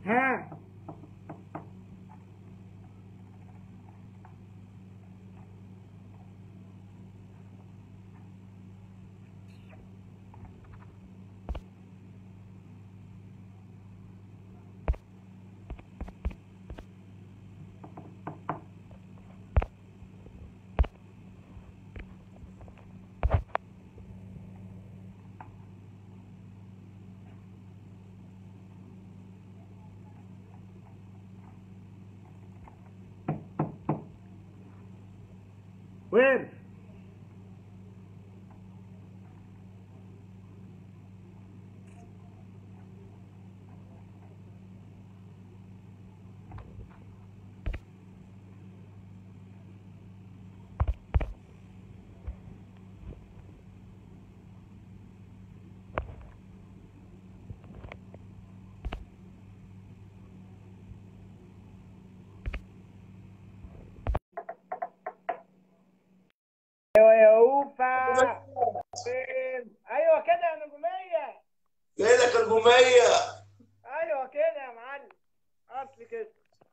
ها وين ايوه يا اوفا فين ايوه كده يا نجوميه فينك الجمية ايوه كده يا معلم اصل كده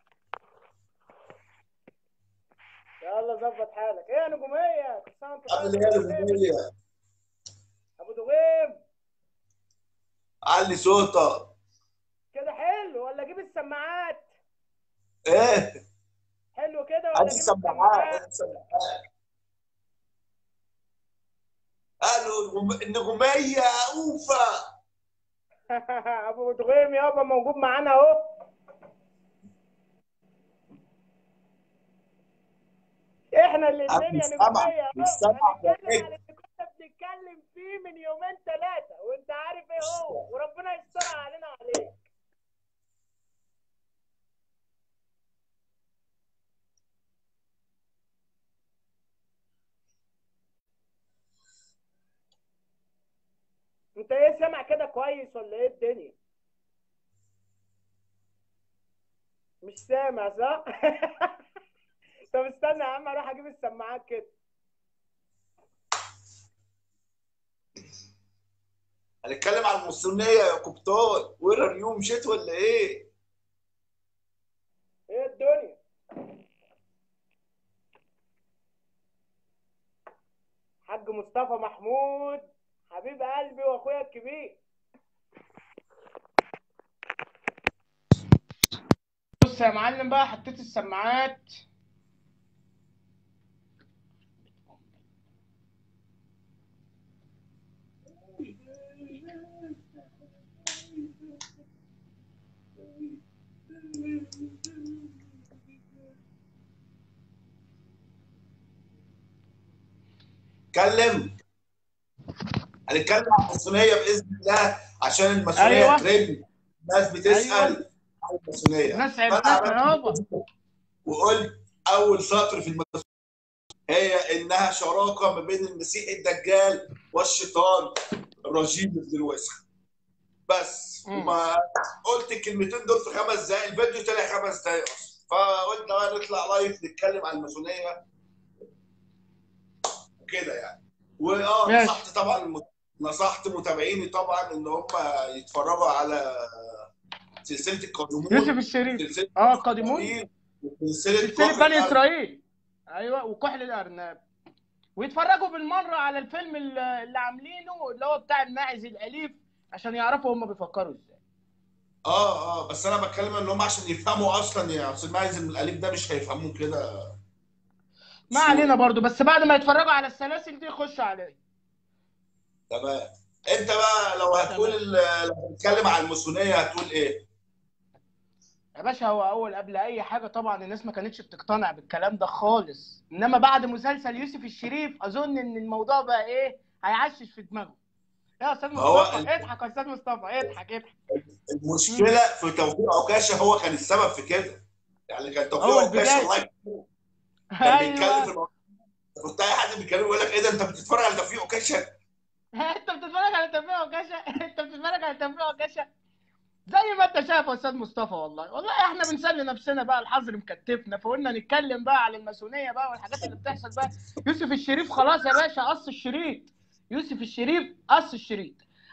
يلا ظبط حالك ايه يا نجوميه كل سنه وانت عامل طيب. ايه يا الجمية ابو دغيم علي صوتك كده حلو ولا اجيب السماعات ايه حلو كده ولا عايز اجيب السماعات السماعات عايز السماعات قالوا الجم- النجومية اوفا ابو دغيم يابا موجود معانا اهو احنا الاثنين يا مش سامع، نجوميه مش سامع هنتكلم بقيت. عن اللي كنا بنتكلم فيه من يومين ثلاثه وانت عارف ايه هو وربنا يستر علينا عليه انت ايه سامع كده كويس ولا ايه الدنيا مش سامع صح طب استنى يا عم اروح اجيب السماعات كده هنتكلم عن المصرية يا كابتن وير اليوم مشيت ولا ايه؟ ايه الدنيا حاج مصطفى محمود حبيب قلبي واخويا الكبير بص يا معلم بقى حطيت السماعات اتكلم هنتكلم عن الماسونيه باذن الله عشان الماسونيه أيوة. ترند الناس بتسال أيوة. عن الماسونيه الناس فأنا عرفتها عملت يابا وقلت اول سطر في الماسونيه هي انها شراكه ما بين المسيح الدجال والشيطان الرجيم ابن الوسخ بس مم. وما قلت الكلمتين دول في خمس دقائق الفيديو طلع خمس دقائق اصلا فقلت بقى نطلع لايف نتكلم عن الماسونيه وكده يعني واه ماشي. نصحت طبعا نصحت متابعيني طبعا ان هم يتفرجوا على سلسله القادمون يوسف الشريف سلسله اه قادمون إسرائيل، وسلسله سلسلة كفر بني الأرض. اسرائيل ايوه وكحل الارناب ويتفرجوا بالمره على الفيلم اللي اللي عاملينه اللي هو بتاع الماعز الاليف عشان يعرفوا هم بيفكروا ازاي اه اه بس انا بتكلم ان هم عشان يفهموا اصلا يا استاذ مايز من الاليف ده مش هيفهموه كده ما علينا برضو بس بعد ما يتفرجوا على السلاسل دي يخشوا عليه تمام انت بقى لو هتقول ال- لو هتتكلم عن الماسونيه هتقول ايه؟ يا باشا هو اول قبل اي حاجه طبعا الناس ما كانتش بتقتنع بالكلام ده خالص انما بعد مسلسل يوسف الشريف اظن ان الموضوع بقى ايه هيعشش في دماغه يا استاذ ما هو مصطفى ال- اضحك يا استاذ مصطفى اضحك اضحك المشكله في توفيق عكاشه هو كان السبب في كده يعني كان توفيق هو عكاشه البداية. الله يرحمه كان بيتكلم في ايوه الموضوع كنت اي حد بيتكلم يقول لك ايه ده انت بتتفرج على توفيق عكاشه انت بتتفرج على توفيق وكاشة انت بتتفرج على توفيق وكاشة زي ما انت شايف يا استاذ مصطفى والله والله احنا بنسلي نفسنا بقى الحظر مكتفنا فقلنا نتكلم بقى على الماسونيه بقى والحاجات اللي بتحصل بقى يوسف الشريف خلاص يا باشا قص الشريط يوسف الشريف قص الشريط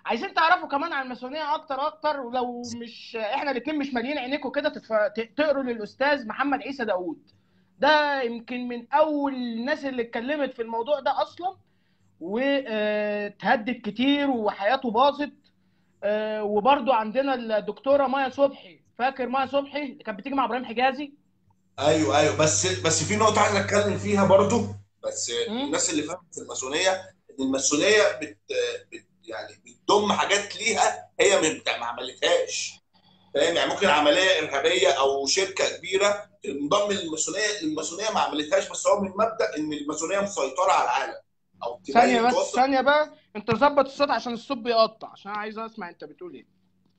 عايزين تعرفوا كمان عن الماسونيه اكتر اكتر ولو مش احنا الاثنين مش مالين عينيكم كده تتف... ت- تقروا للاستاذ محمد عيسى داوود ده يمكن من اول الناس اللي اتكلمت في الموضوع ده اصلا وتهدد كتير وحياته باظت آه، وبرضو عندنا الدكتوره مايا صبحي فاكر مايا صبحي اللي كانت بتيجي مع ابراهيم حجازي ايوه ايوه بس بس في نقطه عايز اتكلم فيها برضو بس مم. الناس اللي فاهمه في الماسونيه ان الماسونيه بت, بت يعني بتضم حاجات ليها هي من ما عملتهاش فاهم يعني ممكن عمليه ارهابيه او شركه كبيره تنضم للماسونيه الماسونيه ما عملتهاش بس هو من مبدا ان الماسونيه مسيطره على العالم او تبين ثانيه بس توصل ثانيه بقى انت ظبط الصوت عشان الصوت بيقطع عشان أنا عايز اسمع انت بتقول ايه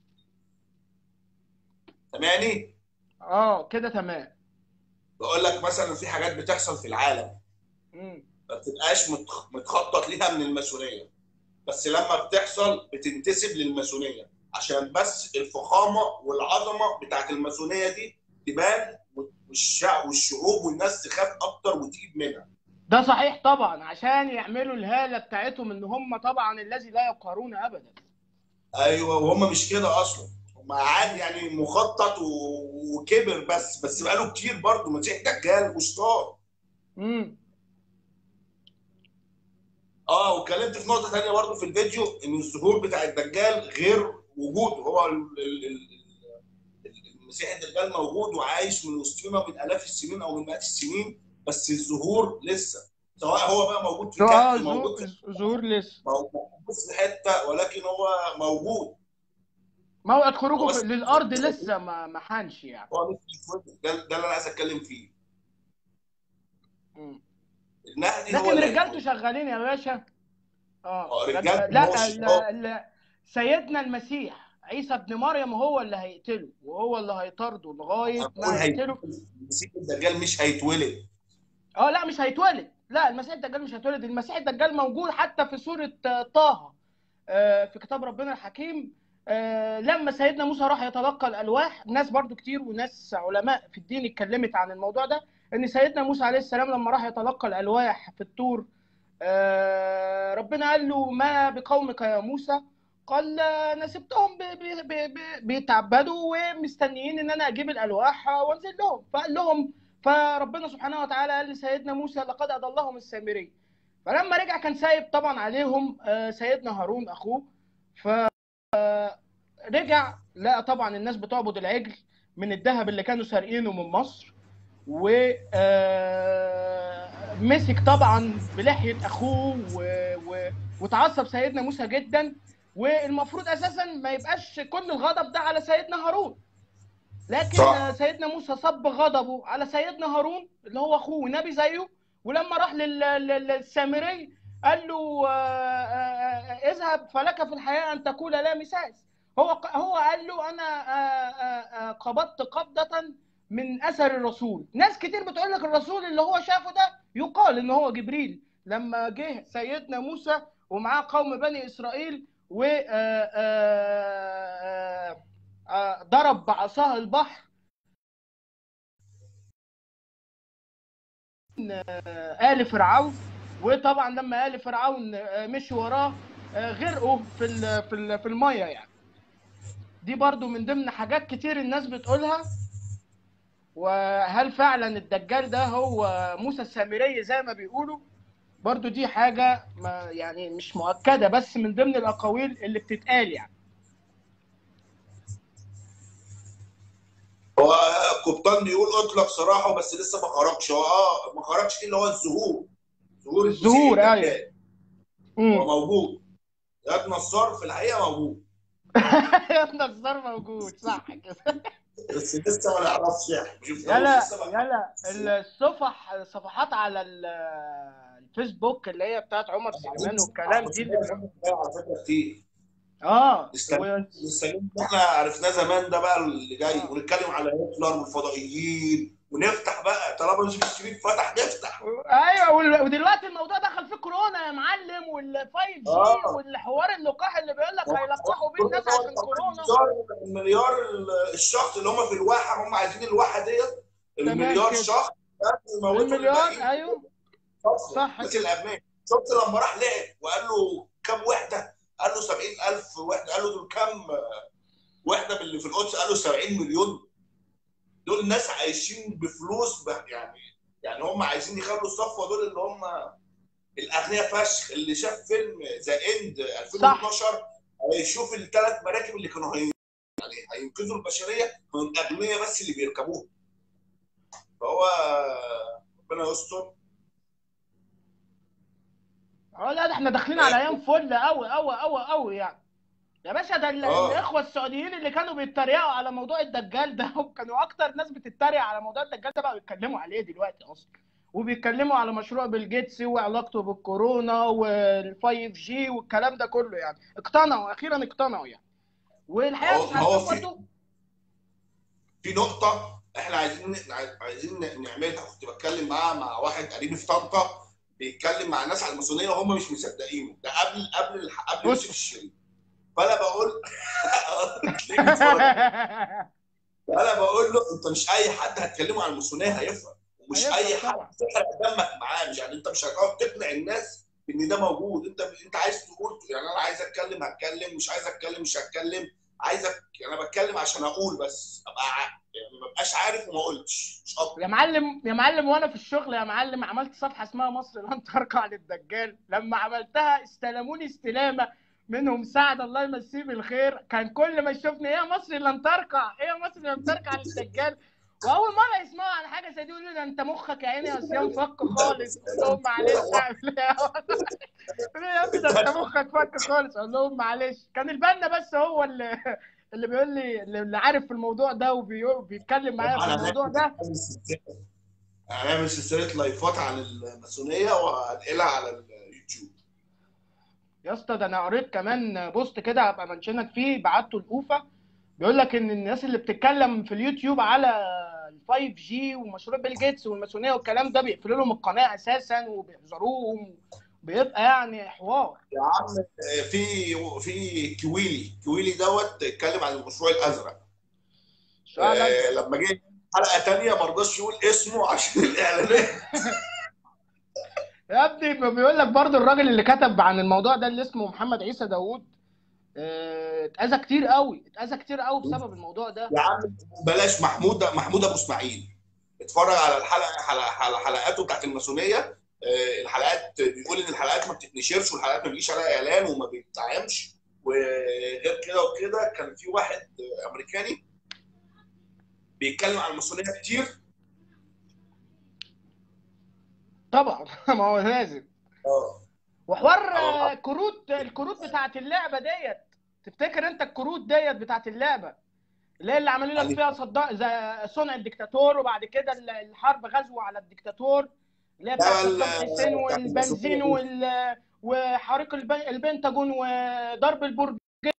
سامعني اه كده تمام بقول لك مثلا في حاجات بتحصل في العالم مم. ما بتبقاش متخ- متخطط ليها من الماسونيه بس لما بتحصل بتنتسب للماسونيه عشان بس الفخامه والعظمه بتاعت الماسونيه دي تبان والشعب والشعوب والناس تخاف اكتر وتجيب منها ده صحيح طبعا عشان يعملوا الهاله بتاعتهم ان هم طبعا الذي لا يقهرون ابدا ايوه وهم مش كده اصلا هم عادي يعني مخطط و- وكبر بس بس بقاله كتير برضه مسيح دجال وشطار امم اه واتكلمت في نقطه ثانيه برضه في الفيديو ان الظهور بتاع الدجال غير وجوده هو ال- ال- ال- ال- المسيح الدجال موجود وعايش من وسطنا من الاف السنين او من مئات السنين بس الظهور لسه سواء هو بقى موجود في اه كهف موجود في ظهور ظهور لسه موجود في حته ولكن هو موجود موعد هو خروجه بس في- للارض لسه ما ما حنش يعني هو لسه يتولد. ده ده اللي انا عايز اتكلم فيه مم. المهدي هو لكن اللي رجالته هيتولد. شغالين يا باشا اه آه، لكن- رجالته لا هو ال- الشيطان. ال- سيدنا المسيح عيسى ابن مريم هو اللي هيقتله وهو اللي هيطارده لغايه هقول ما هيقتله هيتولد. المسيح الدجال مش هيتولد اه لا مش هيتولد لا المسيح الدجال مش هيتولد المسيح الدجال موجود حتى في سورة آه، طه آه، في كتاب ربنا الحكيم آه، لما سيدنا موسى راح يتلقى الألواح ناس برضو كتير وناس علماء في الدين اتكلمت عن الموضوع ده ان سيدنا موسى عليه السلام لما راح يتلقى الألواح في الطور آه، ربنا قال له ما بقومك يا موسى قال آه، انا سبتهم بي- بي- بي- بي- بيتعبدوا ومستنيين ان انا اجيب الالواح وانزل لهم فقال لهم فربنا سبحانه وتعالى قال لسيدنا موسى لقد اضلهم السامري فلما رجع كان سايب طبعا عليهم آه، سيدنا هارون اخوه فرجع لقى طبعا الناس بتعبد العجل من الذهب اللي كانوا سارقينه من مصر و آه، مسك طبعا بلحيه اخوه و... و... وتعصب سيدنا موسى جدا والمفروض اساسا ما يبقاش كل الغضب ده على سيدنا هارون لكن صح. آه، سيدنا موسى صب غضبه على سيدنا هارون اللي هو اخوه ونبي زيه ولما راح لل- لل- للسامري قال له آه، آه، آه، اذهب فلك في الحياه ان تقول لا مساس هو هو قال له انا آه، آه، آه، قبضت قبضه من اثر الرسول ناس كتير بتقول لك الرسول اللي هو شافه ده يقال ان هو جبريل لما جه سيدنا موسى ومعاه قوم بني اسرائيل و آه، آه، آه، ضرب بعصاه البحر آه، آل فرعون وطبعا لما آل فرعون آه، مشي وراه آه، غرقوا في ال- في ال- في الميه يعني دي برضو من ضمن حاجات كتير الناس بتقولها وهل فعلا الدجال ده هو موسى السامري زي ما بيقولوا برضو دي حاجة ما يعني مش مؤكدة بس من ضمن الأقاويل اللي بتتقال يعني هو القبطان بيقول اطلق سراحه بس لسه ما خرجش هو اه ما خرجش اللي هو الظهور ظهور المسيح الظهور، الدجال. أيوة. هو امم موجود اياد نصار في الحقيقه موجود النصار موجود صح كده بس لسه ما نعرفش يعني ما شفناهوش يلا لسه ما- يلا الصفح الصفحات على ال- الفيسبوك اللي هي بتاعت عمر سليمان والكلام دي اللي على فكره كتير اه استنى. و- السليم اللي احنا عرفناه زمان ده بقى اللي جاي ونتكلم على هتلر والفضائيين ونفتح بقى طالما مش الشريف فتح نفتح ايوه وال- ودلوقتي الموضوع دخل فيه كورونا يا معلم وال5 جي آه. والحوار اللقاح اللي بيقول لك هيلقحوا بيه الناس عشان كورونا المليار المليار الشخص اللي هم في الواحه هم عايزين الواحه ديت تمام المليار كده. شخص يموتوا المليار الباقيين. ايوه صح صح مثل الامام شفت لما راح لعب وقال له كم وحده قال له 70000 وحده قال له دول كام وحده من اللي في القدس قال له 70 مليون دول ناس عايشين بفلوس ب- يعني يعني هم عايزين يخلوا الصفوه دول اللي هم الاغنياء فشخ اللي شاف فيلم ذا اند 2012 هيشوف الثلاث مراكب اللي كانوا هي يعني هينقذوا البشريه من الاغنياء بس اللي بيركبوها فهو ربنا يستر اه لا ده احنا داخلين على ايام فل قوي قوي قوي قوي يعني يا باشا ده ال- آه. الاخوه السعوديين اللي كانوا بيتريقوا على موضوع الدجال ده هم كانوا اكتر ناس بتتريق على موضوع الدجال ده بقوا يتكلموا عليه دلوقتي اصلا وبيتكلموا على مشروع بيل جيتس وعلاقته بالكورونا وال5 جي والكلام ده كله يعني اقتنعوا اخيرا اقتنعوا يعني والحقيقه هو- مش هو عارفين في- برضه في نقطة احنا عايزين عايزين نعملها كنت بتكلم معاه مع واحد قريبي في طنطا بيتكلم مع الناس على الماسونية وهم مش مصدقينه ده قبل قبل الح- قبل بص. يوسف الشريف فانا بقول تلاقيه بيتفرج. فانا بقول له انت مش اي حد هتكلمه عن الماسونية هيفهم ومش هيفهم اي حد طبعا. تحرق دمك معاه مش يعني انت مش هتقعد تقنع الناس ان ده موجود انت انت عايز تقول يعني انا عايز اتكلم هتكلم مش عايز اتكلم مش هتكلم عايزك انا بتكلم عشان اقول بس ابقى ع- يعني ما ببقاش عارف وما قلتش مش اكتر يا معلم يا معلم وانا في الشغل يا معلم عملت صفحه اسمها مصر لن تركع للدجال لما عملتها استلموني استلامه منهم سعد الله يمسيه بالخير كان كل ما يشوفني يا مصر لن تركع ايه يا مصر لن تركع للدجال واول مره يسمعوا عن حاجه زي دي يقولوا لي انت مخك يا عيني يا صيام فك خالص اقول لهم معلش اعمل ايه يقولوا لي يا ابني ده انت مخك فك خالص اقول لهم معلش كان البنا بس هو اللي اللي بيقول لي اللي عارف في الموضوع ده وبيتكلم معايا في الموضوع ده هنعمل سلسله لايفات عن الماسونيه وهنقلها على اليوتيوب يا اسطى ده انا قريت كمان بوست كده هبقى منشنك فيه بعته لاوفا بيقول لك ان الناس اللي بتتكلم في اليوتيوب على ال 5 جي ومشروع بيل جيتس والماسونيه والكلام ده بيقفلوا لهم القناه اساسا وبيحذروهم بيبقى يعني حوار يا عم في في كويلي كويلي دوت اتكلم عن المشروع الازرق فعلا آه لما جه حلقه ثانيه ما رضاش يقول اسمه عشان الاعلانات يا ابني بيقول لك برضو الراجل اللي كتب عن الموضوع ده اللي اسمه محمد عيسى داوود اه، اتأذى كتير قوي اتأذى كتير قوي بسبب الموضوع ده يا عم بلاش محمود محمود ابو اسماعيل اتفرج على الحلقه حلقة على حلقاته بتاعت الماسونيه آه، الحلقات بيقول ان الحلقات ما بتتنشرش والحلقات ما بيجيش عليها اعلان وما بيتدعمش وغير كده وكده كان في واحد امريكاني بيتكلم عن الماسونيه كتير طبعا ما هو لازم اه وحوار اه. اه، كروت الكروت بتاعت اللعبه ديت تفتكر انت الكروت ديت بتاعت اللعبه اللي هي اللي عملوا لك يعني- فيها صداع زي صنع الدكتاتور وبعد كده ال- الحرب غزو على الدكتاتور اللي هي لا، بتاعت ال- صدام حسين بتاعت والبنزين الماسونية وال وحريق الب- البنتاجون وضرب البرج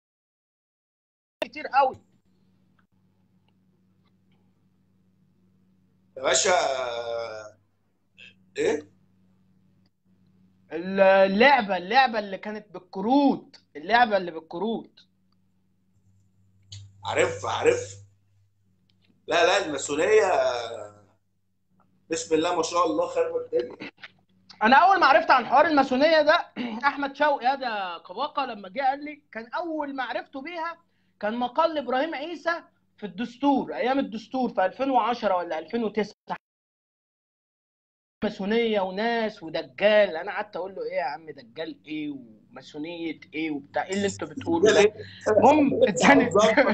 كتير قوي يا باشا آه، ايه اللعبه اللعبه اللي كانت بالكروت اللعبه اللي بالكروت عارف عارف لا لا الماسونيه آه، بسم الله ما شاء الله خير الدنيا انا اول ما عرفت عن حوار الماسونيه ده احمد شوقي هذا قواقه لما جه قال لي كان اول ما عرفته بيها كان مقال ابراهيم عيسى في الدستور ايام الدستور في 2010 ولا 2009 ماسونيه وناس ودجال انا قعدت اقول له ايه يا عم دجال ايه وماسونيه ايه وبتاع ايه اللي انتوا بتقولوا ده المهم اداني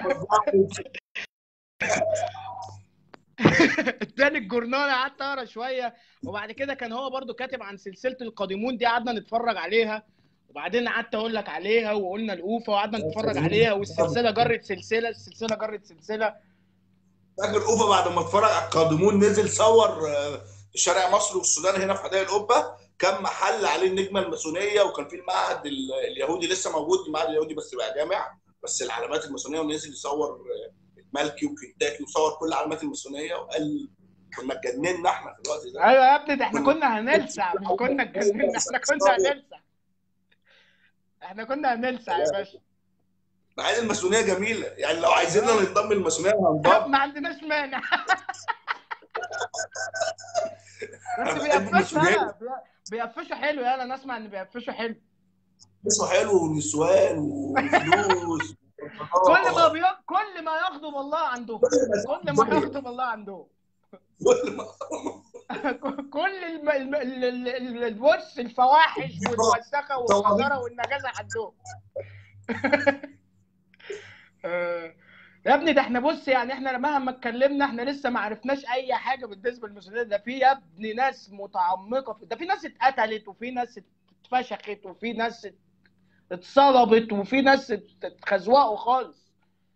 اداني الجورنال قعدت اقرا شويه وبعد كده كان هو برضو كاتب عن سلسله القادمون دي قعدنا نتفرج عليها وبعدين قعدت اقول لك عليها وقلنا الاوفا وقعدنا نتفرج عليها والسلسله جرت سلسله السلسله جرت سلسله فاكر اوفا بعد ما اتفرج على القادمون نزل صور آه، في شارع مصر والسودان هنا في حدائق القبه كان محل عليه النجمه الماسونيه وكان في المعهد ال- اليهودي لسه موجود المعهد اليهودي بس بقى جامع بس العلامات الماسونيه ونزل يصور آه، الملكي وكنتاكي وصور كل علامات الماسونيه وقال كنا اتجننا احنا في الوقت ده ايوه يا ابني ده احنا كنا هنلسع مش كنا اتجننا احنا كنا هنلسع احنا كنا هنلسع يا باشا مع ان الماسونيه جميله يعني لو عايزيننا ننضم للماسونيه هننضم ما عندناش مانع بس أنا بحب بيقفشوا الماسونية. يالا بي- بيقفشوا حلو يالا انا اسمع ان بيقفشوا حلو اسمه حلو ونسوان وفلوس كل ما بي... كل ما يغضب الله عندهم كل ما يغضب الله عندهم كل ما كل الم... الم... ال- ال- ال- البص الفواحش والوسخه والقذاره والنجاسه عندهم آه، يا ابني ده احنا بص يعني احنا مهما اتكلمنا احنا لسه ما عرفناش اي حاجه بالنسبه للمسلمين ده في يا ابني ناس متعمقه في ده في ناس اتقتلت وفي ناس اتفشخت وفي ناس اتصلبت وفي ناس ات- اتخزوقوا خالص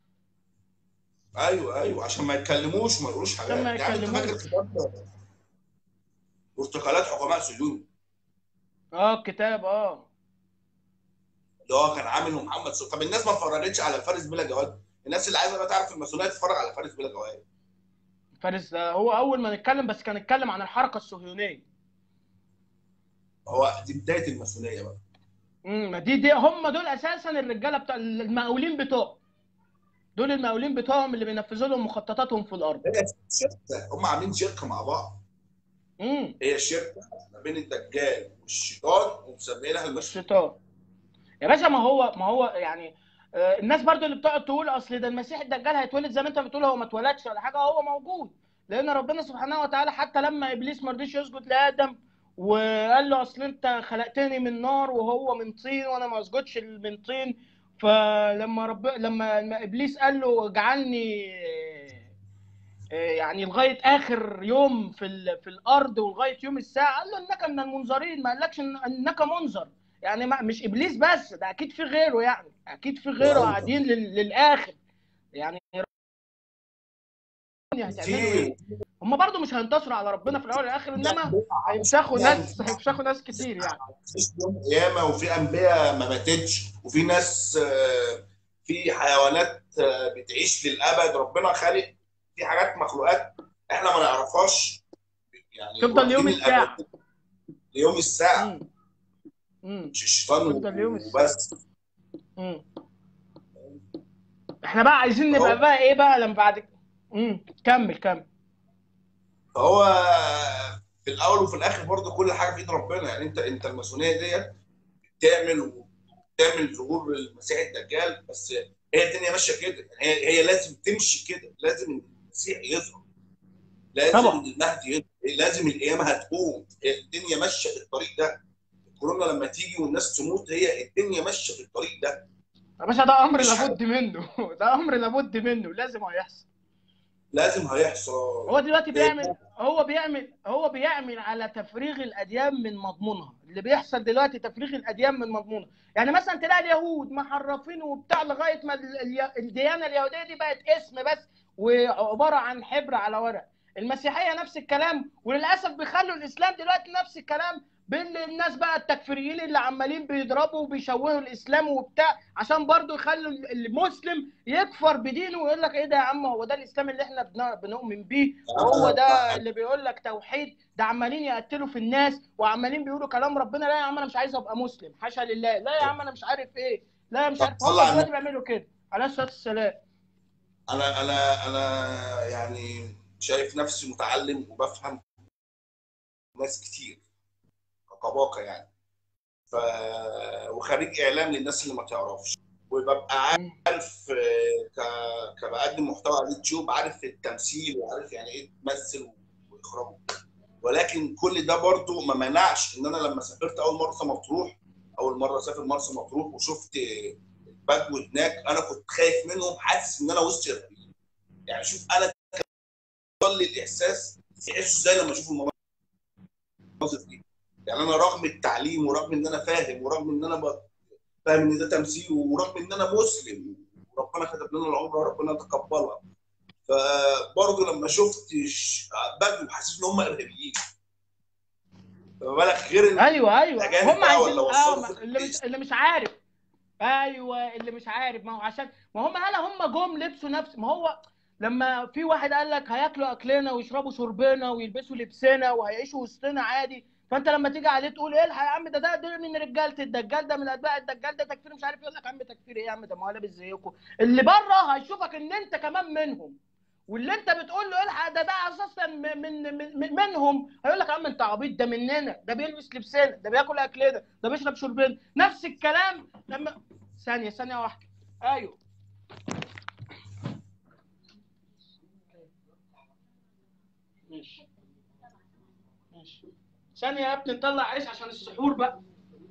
ايوه ايوه عشان ما يتكلموش وما يقولوش حاجات عشان ما يعني انت يتكلموش. فاكر كتاب برتقالات حكماء سجون اه الكتاب اه اللي هو كان عامل محمد سو... طب الناس ما اتفرجتش على فارس بلا جواد الناس اللي عايزه بقى تعرف الماسونيه تتفرج على فارس بلا جواد فارس ده هو اول ما نتكلم بس كان نتكلم عن الحركه الصهيونيه هو دي بدايه الماسونيه بقى امم دي دي هم دول اساسا الرجاله بتوع المقاولين بتوعهم دول المقاولين بتوعهم اللي بينفذوا لهم مخططاتهم في الارض هي شركه هم عاملين شركه مع بعض امم هي شركه ما بين الدجال والشيطان ومسمينها الماسونيه الشيطان يا باشا ما هو ما هو يعني آه، الناس برضو اللي بتقعد تقول اصل ده المسيح الدجال هيتولد زي ما انت بتقول هو ما اتولدش ولا حاجه هو موجود لان ربنا سبحانه وتعالى حتى لما ابليس ما رضيش يسجد لادم وقال له اصل انت خلقتني من نار وهو من طين وانا ما اسجدش من طين فلما رب لما لما ابليس قال له اجعلني آه، يعني لغايه اخر يوم في ال- في الارض ولغايه يوم الساعه قال له انك من المنظرين ما قالكش إن- انك منظر يعني ما مش ابليس بس ده اكيد في غيره يعني اكيد في غيره أيوة. قاعدين لل- للاخر يعني هتعملوا ايه؟ هم برضو مش هينتصروا على ربنا في الاول والاخر انما هيفشخوا ناس هيفشخوا ناس كتير يعني مفيش يوم قيامه وفي انبياء ما ماتتش وفي ناس آه، في حيوانات آه، بتعيش للابد ربنا خالق في حاجات مخلوقات احنا ما نعرفهاش يعني تفضل ليوم واخدين الساعة. الأبد ليوم الساعه مم. مم. مش الشيطان تفضل ليوم الساعة. وبس مم. احنا بقى عايزين نبقى بقى ايه بقى لما بعد مم. كمل كمل فهو في الاول وفي الاخر برضه كل حاجه في ايد ربنا يعني انت انت الماسونيه ديت بتعمل بتعمل ظهور المسيح الدجال بس هي الدنيا ماشيه كده يعني هي هي لازم تمشي كده لازم المسيح يظهر لازم طبعا. المهدي يظهر لازم القيامه هتقوم هي الدنيا ماشيه في الطريق ده الكورونا لما تيجي والناس تموت هي الدنيا ماشيه في الطريق ده يا باشا ده امر مش لابد منه ده امر لابد منه لازم هيحصل لازم هيحصل هو دلوقتي بيعمل هو بيعمل هو بيعمل على تفريغ الاديان من مضمونها اللي بيحصل دلوقتي تفريغ الاديان من مضمونها يعني مثلا تلاقي اليهود محرفين وبتاع لغايه ما ال- ال- الديانه اليهوديه دي بقت اسم بس وعباره عن حبر على ورق المسيحيه نفس الكلام وللاسف بيخلوا الاسلام دلوقتي نفس الكلام بين الناس بقى التكفيريين اللي عمالين بيضربوا وبيشوهوا الاسلام وبتاع عشان برضو يخلوا المسلم يكفر بدينه ويقول لك ايه ده يا عم هو ده الاسلام اللي احنا بن- بنؤمن بيه وهو ده اللي بيقول لك توحيد ده عمالين يقتلوا في الناس وعمالين بيقولوا كلام ربنا لا يا عم انا مش عايز ابقى مسلم حاشا لله لا يا عم انا مش عارف ايه لا مش عارف هم طلع دلوقتي بيعملوا كده عليه الصلاه والسلام انا انا انا يعني شايف نفسي متعلم وبفهم ناس كتير كباقه يعني ف وخريج اعلام للناس اللي ما تعرفش وببقى عارف آه، ك... كبقدم محتوى على اليوتيوب عارف التمثيل وعارف يعني ايه تمثل واخراج ولكن كل ده برضو ما منعش ان انا لما سافرت اول مرسى مطروح اول مره اسافر مرسى مطروح وشفت البدو هناك انا كنت خايف منهم حاسس ان انا وسط ارهابيين يعني شوف انا وصل لي الاحساس تحسه زي لما اشوف المناظر دي يعني انا رغم التعليم ورغم ان انا فاهم ورغم ان انا ب- فاهم ان ده تمثيل ورغم ان انا مسلم وربنا كتب لنا العمر وربنا تقبلها فبرضه لما شفت ش- بدو حسيت ان هم ارهابيين فما بالك غير ان ايوه ايوه الأجانب هم بقى عايزين ولا اه وصلوا ما- في اللي مش الجيش؟ اللي مش عارف ايوه اللي مش عارف ما هو عشان ما هم هلا هم جم لبسوا نفس ما هو لما في واحد قال لك هياكلوا اكلنا ويشربوا شربنا ويلبسوا لبسنا وهيعيشوا وسطنا عادي فانت لما تيجي عليه تقول ايه الحق يا عم ده ده ده من رجاله الدجال ده من اتباع الدجال ده تكفير مش عارف يقول لك يا عم تكفير ايه يا عم ده ما هو لابس زيكم اللي بره هيشوفك ان انت كمان منهم واللي انت بتقول له الحق ده ده اساسا من من من منهم هيقول لك يا عم انت عبيط ده مننا ده بيلبس لبسنا ده بياكل اكلنا ده بيشرب شربنا نفس الكلام لما ثانيه ثانيه واحده ايوه ماشي ماشي ثانيه يا ابني نطلع عيش عشان السحور بقى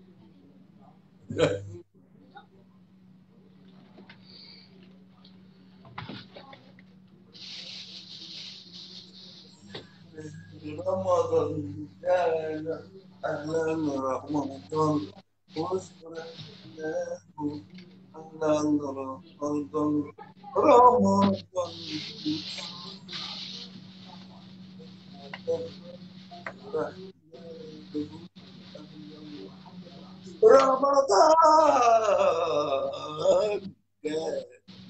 رمضان كان أهلا رمضان وفرحناه أهلا رمضان رمضان رمضان كان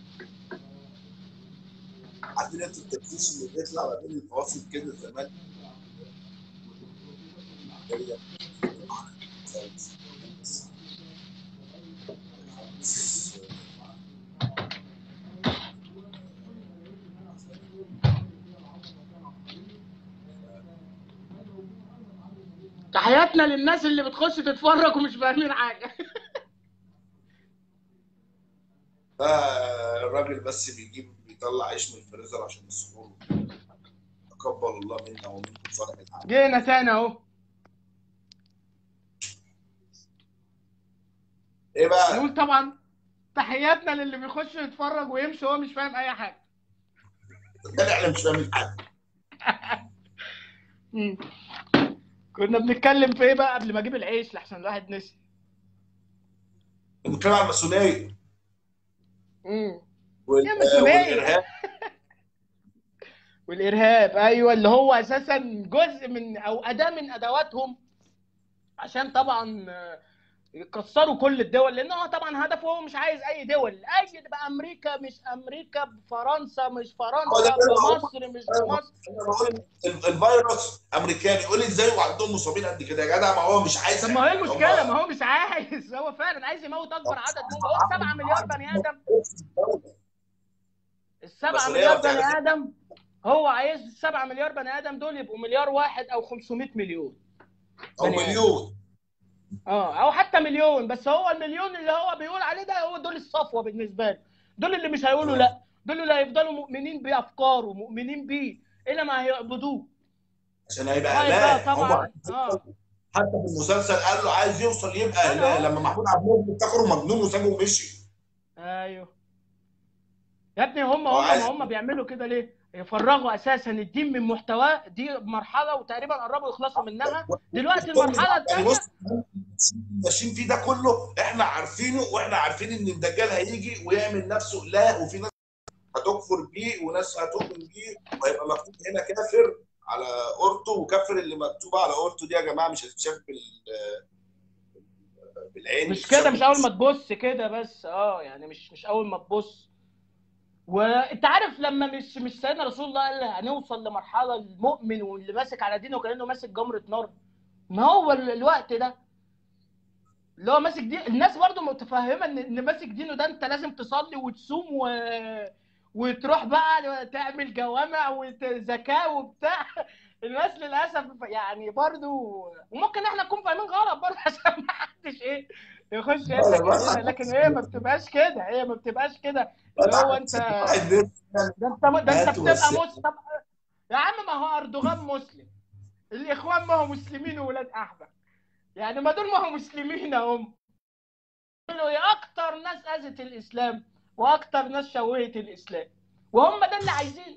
عارفين انتوا التفتيش اللي بيطلع ما بين الفواصل كده زمان تحياتنا للناس اللي بتخش تتفرج ومش فاهمين حاجه الراجل بس بيجيب بيطلع عيش من الفريزر عشان السحور تقبل الله منا ومنكم صالح العمل جينا تاني اهو ايه بقى؟ نقول طبعا تحياتنا للي بيخش يتفرج ويمشي وهو مش فاهم اي حاجه ده احنا مش فاهمين حاجه مم. كنا بنتكلم في ايه بقى قبل ما اجيب العيش لحسن الواحد نسي بنتكلم عن الماسونيه مم. وال- يا ماسونية. والارهاب والارهاب ايوه اللي هو اساسا جزء من او اداه من ادواتهم عشان طبعا آه، يكسروا كل الدول لان هو طبعا هدفه هو مش عايز اي دول اي تبقى امريكا مش امريكا فرنسا مش هو فرنسا ده اللي هو- مصر مش مصر انا بقول ال- الفيروس امريكاني يقول لي ازاي وعندهم مصابين قد كده يا جدع ما هو مش عايز طب ما هي هم- المشكله ما هو مش عايز هو فعلا عايز يموت اكبر عدد منهم هو 7 مليار بني ادم السبعة مسؤولية مليار وبتاع بني بس. ادم هو عايز السبعة مليار بني ادم دول يبقوا مليار واحد او 500 مليون او بني آدم. مليون اه او حتى مليون بس هو المليون اللي هو بيقول عليه ده هو دول الصفوه بالنسبه له دول اللي مش هيقولوا لا دول اللي هيفضلوا مؤمنين بافكاره مؤمنين بيه الا ما هيعبدوه عشان هيبقى آه، اله طبعا هو اه حتى في المسلسل قال له عايز يوصل يبقى أنا اله أهو. لما محمود عبد المنعم افتكره مجنون وسابه ومشي ايوه يا ابني هم هو هم عايز- ما هم بيعملوا كده ليه؟ يفرغوا اساسا الدين من محتواه دي مرحله وتقريبا قربوا يخلصوا منها دلوقتي المرحله يعني الثانيه بص ماشيين فيه ده كله احنا عارفينه واحنا عارفين ان الدجال هيجي ويعمل نفسه اله وفي ناس هتكفر بيه وناس هتؤمن بيه وهيبقى مكتوب هنا كافر على اورتو وكافر اللي مكتوبه على اورتو دي يا جماعه مش هتتشاف بال بالعين مش كده مش اول ما تبص كده بس اه يعني مش مش اول ما تبص وانت عارف لما مش مش سيدنا رسول الله قال هنوصل لمرحله المؤمن واللي ماسك على دينه كانه ماسك جمره نار ما هو ال- الوقت ده اللي هو ماسك دين الناس برضو متفهمه ان ان ماسك دينه ده انت لازم تصلي وتصوم و... وتروح بقى تعمل جوامع وزكاه وبتاع الناس للاسف يعني برضو وممكن احنا نكون فاهمين غلط برضه عشان ما حدش ايه يخش لا، يضحك لا. علينا لكن هي ما بتبقاش كده هي ما بتبقاش كده اللي هو انت ده انت ده انت هات بتبقى وسع. مسلم طب يا عم ما هو اردوغان مسلم الاخوان ما هو مسلمين وولاد احمد يعني ما دول ما هو مسلمين هم دول هي اكتر ناس اذت الاسلام واكتر ناس شوهت الاسلام وهم ده اللي عايزين